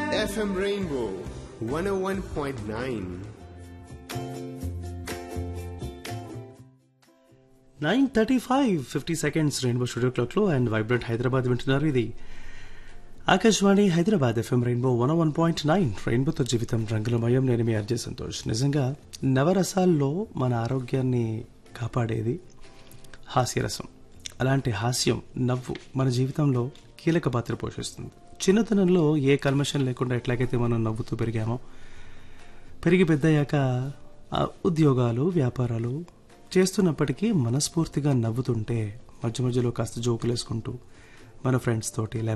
FM Rainbow 101.9. Nine thirty five fifty seconds rainbow studio క్లాక్లో and vibrant Hyderabad వింటున్నారు ఇది Akashvani Hyderabad FM rainbow one one point nine రెయిన్బోతో జీవితం రంగులమయం నేను మీ అర్జయ్ సంతోష్ నిజంగా నవరసాల్లో మన ఆరోగ్యాన్ని కాపాడేది హాస్యరసం అలాంటి హాస్యం నవ్వు మన జీవితంలో కీలక పాత్ర పోషిస్తుంది చిన్నతనంలో ఏ కల్మషం లేకుండా ఎట్లాగైతే మనం నవ్వుతూ పెరిగామో పెరిగి పెద్దయ్యాక ఆ ఉద్యోగాలు వ్యాపారాలు చేస్తున్నప్పటికీ మనస్ఫూర్తిగా నవ్వుతుంటే మధ్య మధ్యలో కాస్త జోకులు వేసుకుంటూ మన ఫ్రెండ్స్ తోటి